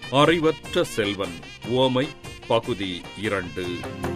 அறிவற்ற செல்வன் உவமை பகுதி இரண்டு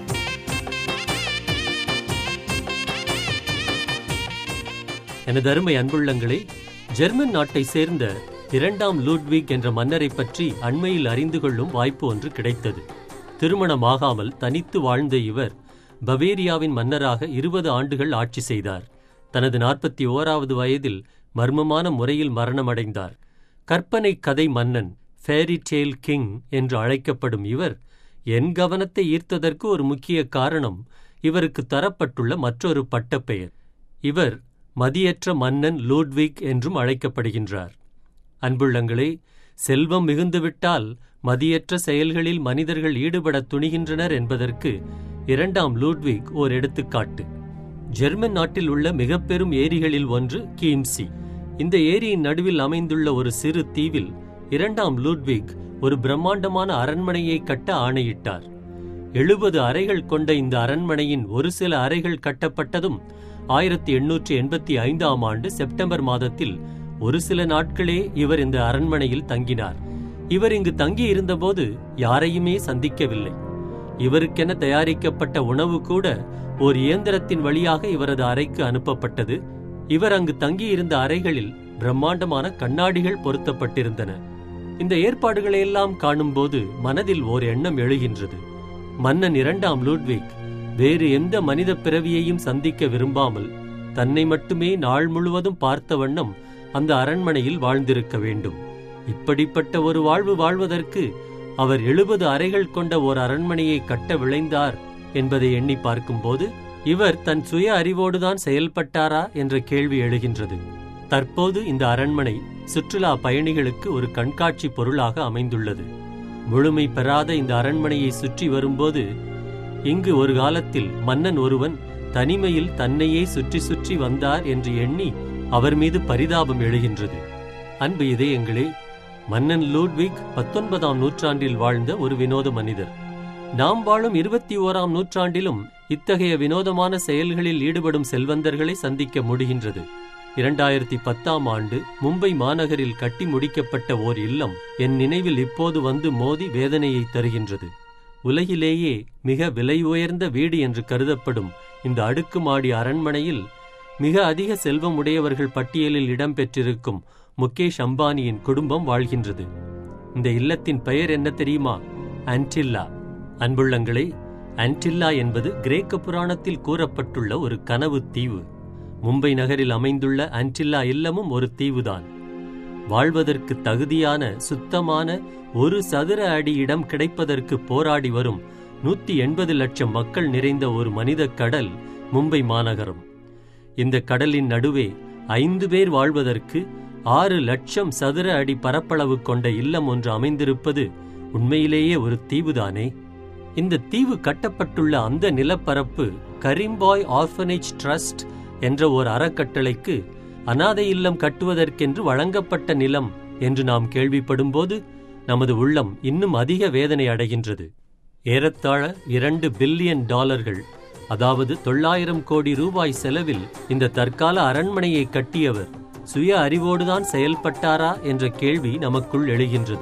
எனது அருமை அன்புள்ளங்களே ஜெர்மன் நாட்டை சேர்ந்த இரண்டாம் லூட்விக் என்ற மன்னரை பற்றி அண்மையில் அறிந்து கொள்ளும் வாய்ப்பு ஒன்று கிடைத்தது திருமணமாகாமல் தனித்து வாழ்ந்த இவர் பவேரியாவின் மன்னராக இருபது ஆண்டுகள் ஆட்சி செய்தார் தனது நாற்பத்தி ஓராவது வயதில் மர்மமான முறையில் மரணமடைந்தார் கற்பனை கதை மன்னன் ஃபேரி டேல் கிங் என்று அழைக்கப்படும் இவர் என் கவனத்தை ஈர்த்ததற்கு ஒரு முக்கிய காரணம் இவருக்கு தரப்பட்டுள்ள மற்றொரு பட்டப்பெயர் இவர் மதியற்ற மன்னன் லூட்விக் என்றும் அழைக்கப்படுகின்றார் அன்புள்ளங்களே செல்வம் மிகுந்துவிட்டால் மதியற்ற செயல்களில் மனிதர்கள் ஈடுபடத் துணிகின்றனர் என்பதற்கு இரண்டாம் லூட்விக் ஓர் எடுத்துக்காட்டு ஜெர்மன் நாட்டில் உள்ள மிக பெரும் ஏரிகளில் ஒன்று கீம்சி இந்த ஏரியின் நடுவில் அமைந்துள்ள ஒரு சிறு தீவில் இரண்டாம் லூட்விக் ஒரு பிரம்மாண்டமான அரண்மனையை கட்ட ஆணையிட்டார் எழுபது அறைகள் கொண்ட இந்த அரண்மனையின் ஒரு சில அறைகள் கட்டப்பட்டதும் ஆயிரத்தி எண்ணூற்றி எண்பத்தி ஐந்தாம் ஆண்டு செப்டம்பர் மாதத்தில் ஒரு சில நாட்களே இவர் இந்த அரண்மனையில் தங்கினார் இவர் இங்கு தங்கியிருந்தபோது யாரையுமே சந்திக்கவில்லை இவருக்கென தயாரிக்கப்பட்ட உணவு கூட ஓர் இயந்திரத்தின் வழியாக இவரது அறைக்கு அனுப்பப்பட்டது இவர் அங்கு தங்கியிருந்த அறைகளில் பிரம்மாண்டமான கண்ணாடிகள் பொருத்தப்பட்டிருந்தன இந்த ஏற்பாடுகளையெல்லாம் காணும்போது மனதில் ஓர் எண்ணம் எழுகின்றது மன்னன் இரண்டாம் லூட்விக் வேறு எந்த மனித பிறவியையும் சந்திக்க விரும்பாமல் தன்னை மட்டுமே நாள் முழுவதும் பார்த்த வண்ணம் அந்த அரண்மனையில் வாழ்ந்திருக்க வேண்டும் இப்படிப்பட்ட ஒரு வாழ்வு வாழ்வதற்கு அவர் எழுபது அறைகள் கொண்ட ஓர் அரண்மனையை கட்ட விளைந்தார் என்பதை எண்ணி பார்க்கும்போது இவர் தன் சுய அறிவோடுதான் செயல்பட்டாரா என்ற கேள்வி எழுகின்றது தற்போது இந்த அரண்மனை சுற்றுலா பயணிகளுக்கு ஒரு கண்காட்சி பொருளாக அமைந்துள்ளது முழுமை பெறாத இந்த அரண்மனையை சுற்றி வரும்போது இங்கு ஒரு காலத்தில் மன்னன் ஒருவன் தனிமையில் தன்னையே சுற்றி சுற்றி வந்தார் என்று எண்ணி அவர் மீது பரிதாபம் எழுகின்றது அன்பு இதயங்களே மன்னன் லூட்விக் பத்தொன்பதாம் நூற்றாண்டில் வாழ்ந்த ஒரு வினோத மனிதர் நாம் வாழும் இருபத்தி ஓராம் நூற்றாண்டிலும் இத்தகைய வினோதமான செயல்களில் ஈடுபடும் செல்வந்தர்களை சந்திக்க முடிகின்றது இரண்டாயிரத்தி பத்தாம் ஆண்டு மும்பை மாநகரில் கட்டி முடிக்கப்பட்ட ஓர் இல்லம் என் நினைவில் இப்போது வந்து மோதி வேதனையை தருகின்றது உலகிலேயே மிக விலை உயர்ந்த வீடு என்று கருதப்படும் இந்த அடுக்குமாடி அரண்மனையில் மிக அதிக செல்வம் உடையவர்கள் பட்டியலில் இடம்பெற்றிருக்கும் முகேஷ் அம்பானியின் குடும்பம் வாழ்கின்றது இந்த இல்லத்தின் பெயர் என்ன தெரியுமா ஆன்டில்லா அன்புள்ளங்களே ஆன்டில்லா என்பது கிரேக்க புராணத்தில் கூறப்பட்டுள்ள ஒரு கனவு தீவு மும்பை நகரில் அமைந்துள்ள ஆன்டில்லா இல்லமும் ஒரு தீவுதான் வாழ்வதற்கு தகுதியான சுத்தமான ஒரு சதுர அடி இடம் கிடைப்பதற்கு போராடி வரும் நூத்தி எண்பது லட்சம் மக்கள் நிறைந்த ஒரு மனித கடல் மும்பை மாநகரம் இந்த கடலின் நடுவே ஐந்து பேர் வாழ்வதற்கு ஆறு லட்சம் சதுர அடி பரப்பளவு கொண்ட இல்லம் ஒன்று அமைந்திருப்பது உண்மையிலேயே ஒரு தீவுதானே இந்த தீவு கட்டப்பட்டுள்ள அந்த நிலப்பரப்பு கரீம்பாய் ஆர்ஃபனேஜ் ட்ரஸ்ட் என்ற ஓர் அறக்கட்டளைக்கு அனாதை இல்லம் கட்டுவதற்கென்று வழங்கப்பட்ட நிலம் என்று நாம் கேள்விப்படும்போது நமது உள்ளம் இன்னும் அதிக வேதனை அடைகின்றது ஏறத்தாழ இரண்டு பில்லியன் டாலர்கள் அதாவது தொள்ளாயிரம் கோடி ரூபாய் செலவில் இந்த தற்கால அரண்மனையை கட்டியவர் சுய அறிவோடுதான் செயல்பட்டாரா என்ற கேள்வி நமக்குள் எழுகின்றது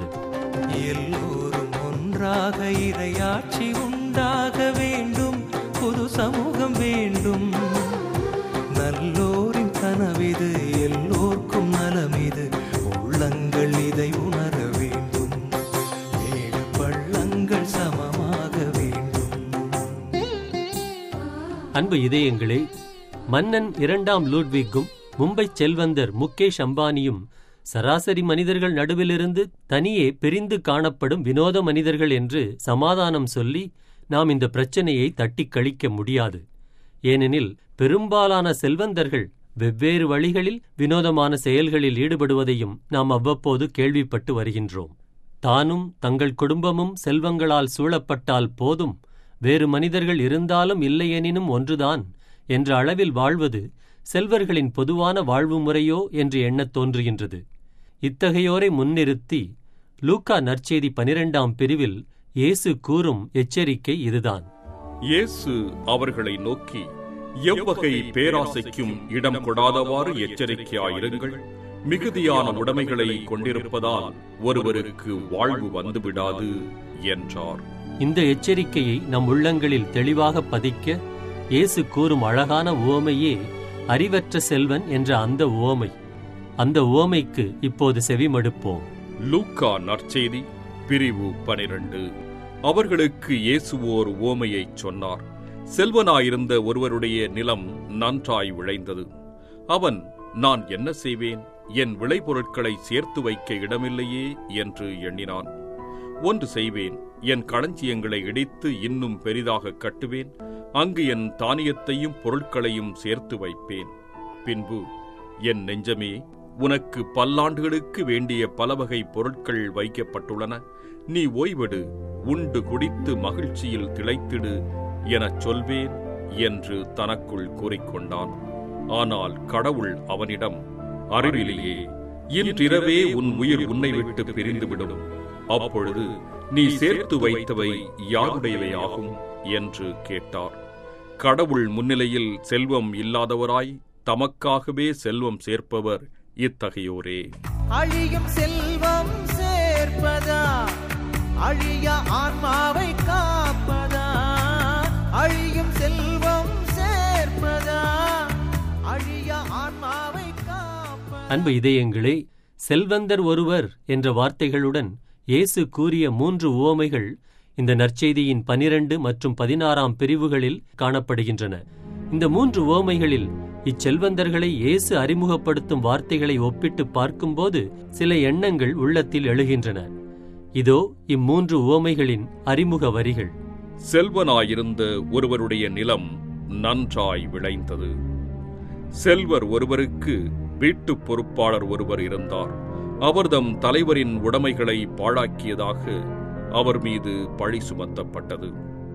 எல்லோரும் ஒன்றாக இரையாட்சி உண்டாக வேண்டும் புது சமூகம் வேண்டும் நல்லோரின் கனவிது எல்லோர்க்கும் நலமிது உள்ளங்கள் இதை உணர வேண்டும் மேடு பள்ளங்கள் சமமாக வேண்டும் அன்பு இதயங்களே மன்னன் இரண்டாம் லூட்விக்கும் மும்பை செல்வந்தர் முகேஷ் அம்பானியும் சராசரி மனிதர்கள் நடுவிலிருந்து தனியே பிரிந்து காணப்படும் வினோத மனிதர்கள் என்று சமாதானம் சொல்லி நாம் இந்த பிரச்சனையை தட்டிக் கழிக்க முடியாது ஏனெனில் பெரும்பாலான செல்வந்தர்கள் வெவ்வேறு வழிகளில் வினோதமான செயல்களில் ஈடுபடுவதையும் நாம் அவ்வப்போது கேள்விப்பட்டு வருகின்றோம் தானும் தங்கள் குடும்பமும் செல்வங்களால் சூழப்பட்டால் போதும் வேறு மனிதர்கள் இருந்தாலும் இல்லையெனினும் ஒன்றுதான் என்ற அளவில் வாழ்வது செல்வர்களின் பொதுவான வாழ்வு முறையோ என்று எண்ணத் தோன்றுகின்றது இத்தகையோரை முன்னிறுத்தி லூக்கா நற்செய்தி பனிரெண்டாம் பிரிவில் இயேசு கூறும் எச்சரிக்கை இதுதான் இயேசு அவர்களை நோக்கி எவ்வகை பேராசைக்கும் இடம் கொடாதவாறு எச்சரிக்கையாயிருங்கள் மிகுதியான உடைமைகளை கொண்டிருப்பதால் ஒருவருக்கு வாழ்வு வந்துவிடாது என்றார் இந்த எச்சரிக்கையை நம் உள்ளங்களில் தெளிவாக பதிக்க இயேசு கூறும் அழகான உவமையே அறிவற்ற செல்வன் என்ற அந்த உவமை அந்த உவமைக்கு இப்போது செவிமடுப்போம் லூக்கா நற்செய்தி பிரிவு பனிரெண்டு அவர்களுக்கு இயேசு ஓர் உவமையைச் சொன்னார் செல்வனாயிருந்த ஒருவருடைய நிலம் நன்றாய் விளைந்தது அவன் நான் என்ன செய்வேன் என் விளைபொருட்களை சேர்த்து வைக்க இடமில்லையே என்று எண்ணினான் ஒன்று செய்வேன் என் களஞ்சியங்களை இடித்து இன்னும் பெரிதாக கட்டுவேன் அங்கு என் தானியத்தையும் பொருட்களையும் சேர்த்து வைப்பேன் பின்பு என் நெஞ்சமே உனக்கு பல்லாண்டுகளுக்கு வேண்டிய பல வகை பொருட்கள் வைக்கப்பட்டுள்ளன நீ ஓய்வெடு உண்டு குடித்து மகிழ்ச்சியில் திளைத்திடு எனச் சொல்வேன் என்று தனக்குள் கூறிக்கொண்டான் ஆனால் கடவுள் அவனிடம் அறிவிலேயே இன்றிரவே உன் உயிர் உன்னை விட்டு பிரிந்துவிடும் அப்பொழுது நீ சேர்த்து வைத்தவை யாருடையவை ஆகும் என்று கேட்டார் கடவுள் முன்னிலையில் செல்வம் இல்லாதவராய் தமக்காகவே செல்வம் சேர்ப்பவர் இத்தகையோரே அழியும் செல்வம் சேர்ப்பதா அழிய ஆன்மாவை காப்பதா அழியும் செல்வம் சேர்ப்பதா அழிய ஆன்மாவை காப்பதா அன்பு இதயங்களே செல்வந்தர் ஒருவர் என்ற வார்த்தைகளுடன் இயேசு கூறிய மூன்று உவமைகள் இந்த நற்செய்தியின் பனிரெண்டு மற்றும் பதினாறாம் பிரிவுகளில் காணப்படுகின்றன இந்த மூன்று உவமைகளில் இச்செல்வந்தர்களை இயேசு அறிமுகப்படுத்தும் வார்த்தைகளை ஒப்பிட்டு பார்க்கும்போது சில எண்ணங்கள் உள்ளத்தில் எழுகின்றன இதோ இம்மூன்று உவமைகளின் அறிமுக வரிகள் செல்வனாயிருந்த ஒருவருடைய நிலம் நன்றாய் விளைந்தது செல்வர் ஒருவருக்கு வீட்டுப் பொறுப்பாளர் ஒருவர் இருந்தார் அவர்தம் தலைவரின் உடைமைகளை பாழாக்கியதாக அவர் மீது பழி சுமத்தப்பட்டது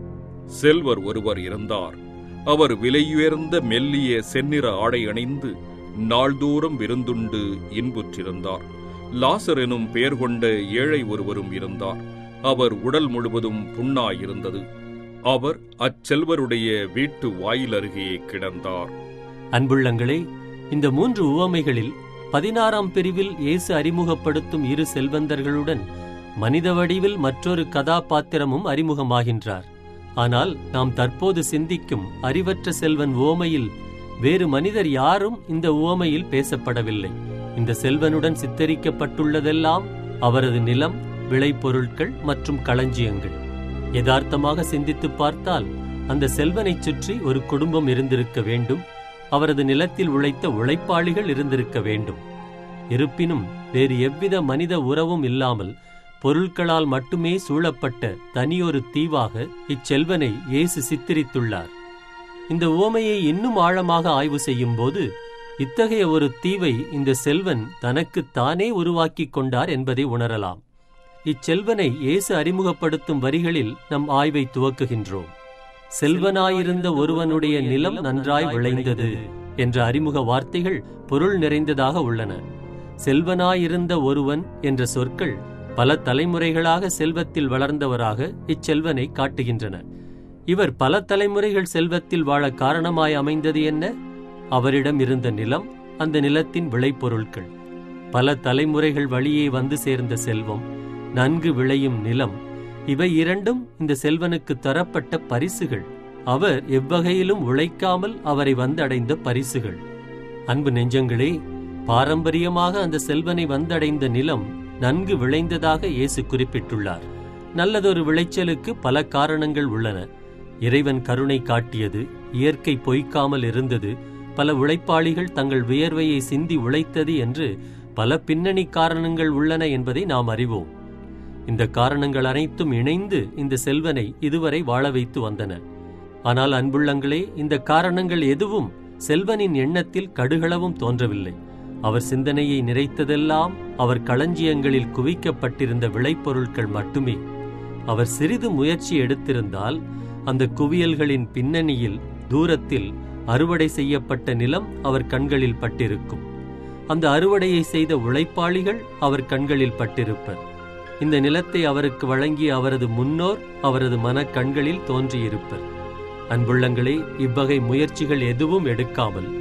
செல்வர் ஒருவர் இருந்தார் அவர் விலையுயர்ந்த மெல்லிய செந்நிற ஆடை அணிந்து நாள்தோறும் விருந்துண்டு இன்புற்றிருந்தார் லாசர் எனும் பெயர் கொண்ட ஏழை ஒருவரும் இருந்தார் அவர் உடல் முழுவதும் புண்ணாயிருந்தது அவர் அச்செல்வருடைய வீட்டு வாயில் அருகே கிடந்தார் அன்புள்ளங்களே இந்த மூன்று உவமைகளில் பதினாறாம் பிரிவில் இயேசு அறிமுகப்படுத்தும் இரு செல்வந்தர்களுடன் மனித வடிவில் மற்றொரு கதாபாத்திரமும் அறிமுகமாகின்றார் ஆனால் நாம் தற்போது சிந்திக்கும் அறிவற்ற செல்வன் உவமையில் வேறு மனிதர் யாரும் இந்த உவமையில் பேசப்படவில்லை இந்த செல்வனுடன் சித்தரிக்கப்பட்டுள்ளதெல்லாம் அவரது நிலம் விளைபொருட்கள் மற்றும் களஞ்சியங்கள் யதார்த்தமாக சிந்தித்துப் பார்த்தால் அந்த செல்வனைச் சுற்றி ஒரு குடும்பம் இருந்திருக்க வேண்டும் அவரது நிலத்தில் உழைத்த உழைப்பாளிகள் இருந்திருக்க வேண்டும் இருப்பினும் வேறு எவ்வித மனித உறவும் இல்லாமல் பொருட்களால் மட்டுமே சூழப்பட்ட தனியொரு தீவாக இச்செல்வனை இயேசு சித்தரித்துள்ளார் இந்த உவமையை இன்னும் ஆழமாக ஆய்வு செய்யும்போது இத்தகைய ஒரு தீவை இந்த செல்வன் தனக்கு தானே உருவாக்கிக் கொண்டார் என்பதை உணரலாம் இச்செல்வனை இயேசு அறிமுகப்படுத்தும் வரிகளில் நம் ஆய்வை துவக்குகின்றோம் செல்வனாயிருந்த ஒருவனுடைய நிலம் நன்றாய் விளைந்தது என்ற அறிமுக வார்த்தைகள் பொருள் நிறைந்ததாக உள்ளன செல்வனாயிருந்த ஒருவன் என்ற சொற்கள் பல தலைமுறைகளாக செல்வத்தில் வளர்ந்தவராக இச்செல்வனை காட்டுகின்றன இவர் பல தலைமுறைகள் செல்வத்தில் வாழ காரணமாய் அமைந்தது என்ன அவரிடம் இருந்த நிலம் அந்த நிலத்தின் விளைபொருட்கள் பல தலைமுறைகள் வழியே வந்து சேர்ந்த செல்வம் நன்கு விளையும் நிலம் இவை இரண்டும் இந்த செல்வனுக்கு தரப்பட்ட பரிசுகள் அவர் எவ்வகையிலும் உழைக்காமல் அவரை வந்தடைந்த பரிசுகள் அன்பு நெஞ்சங்களே பாரம்பரியமாக அந்த செல்வனை வந்தடைந்த நிலம் நன்கு விளைந்ததாக இயேசு குறிப்பிட்டுள்ளார் நல்லதொரு விளைச்சலுக்கு பல காரணங்கள் உள்ளன இறைவன் கருணை காட்டியது இயற்கை பொய்க்காமல் இருந்தது பல உழைப்பாளிகள் தங்கள் வியர்வையை சிந்தி உழைத்தது என்று பல பின்னணி காரணங்கள் உள்ளன என்பதை நாம் அறிவோம் இந்த காரணங்கள் அனைத்தும் இணைந்து இந்த செல்வனை இதுவரை வாழ வைத்து வந்தன ஆனால் அன்புள்ளங்களே இந்த காரணங்கள் எதுவும் செல்வனின் எண்ணத்தில் கடுகளவும் தோன்றவில்லை அவர் சிந்தனையை நிறைத்ததெல்லாம் அவர் களஞ்சியங்களில் குவிக்கப்பட்டிருந்த விளைபொருட்கள் மட்டுமே அவர் சிறிது முயற்சி எடுத்திருந்தால் அந்த குவியல்களின் பின்னணியில் தூரத்தில் அறுவடை செய்யப்பட்ட நிலம் அவர் கண்களில் பட்டிருக்கும் அந்த அறுவடையை செய்த உழைப்பாளிகள் அவர் கண்களில் பட்டிருப்பர் இந்த நிலத்தை அவருக்கு வழங்கிய அவரது முன்னோர் அவரது மனக்கண்களில் தோன்றியிருப்பர் அன்புள்ளங்களே இவ்வகை முயற்சிகள் எதுவும் எடுக்காமல்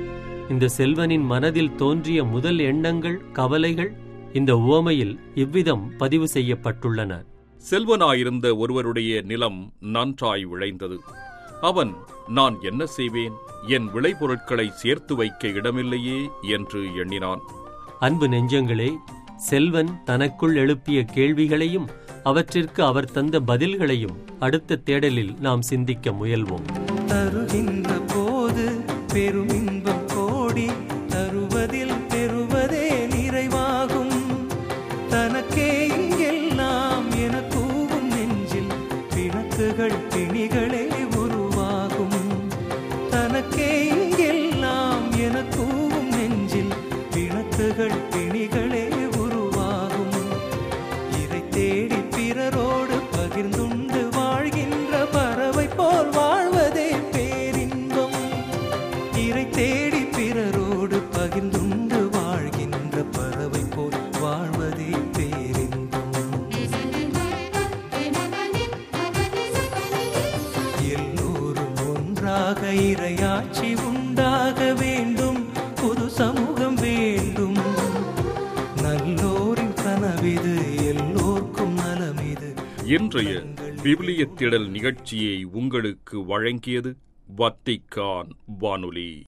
இந்த செல்வனின் மனதில் தோன்றிய முதல் எண்ணங்கள் கவலைகள் இந்த உவமையில் இவ்விதம் பதிவு செய்யப்பட்டுள்ளன செல்வனாயிருந்த ஒருவருடைய நிலம் நன்றாய் விளைந்தது அவன் நான் என்ன செய்வேன் என் விளைபொருட்களை சேர்த்து வைக்க இடமில்லையே என்று எண்ணினான் அன்பு நெஞ்சங்களே செல்வன் தனக்குள் எழுப்பிய கேள்விகளையும் அவற்றிற்கு அவர் தந்த பதில்களையும் அடுத்த தேடலில் நாம் சிந்திக்க முயல்வோம் தருகின்ற போது பெருமின்பம் கோடி தருவதில் பெறுவதே நிறைவாகும் தனக்கே இங்கெல்லாம் என கூவும் நெஞ்சில் பிணக்குகள் பிணிகளே உருவாகும் தனக்கே இங்கெல்லாம் என கூவும் நெஞ்சில் பிணக்குகள் பிணிகளே உருவாகும் இதை தேடி பிறரோடு பகிர்ந்துண்டு வாழ்கின்ற பறவை போல் வாழ்வதே பேரின்பம் இறை தேடி பிறரோடு பகிர்ந்துண்டு வாழ்கின்ற பறவை போல் வாழ்வதே பேரின்பம் எல்லோரும் ஒன்றாக இரையாட்சி உண்டாக வேண்டும் புது சமூகம் வேண்டும் நல்லோரின் கனவிது எல்லோர்க்கும் நலமிது இன்றைய விவிலிய திடல் நிகழ்ச்சியை உங்களுக்கு வழங்கியது வத்திக்கான் வானொலி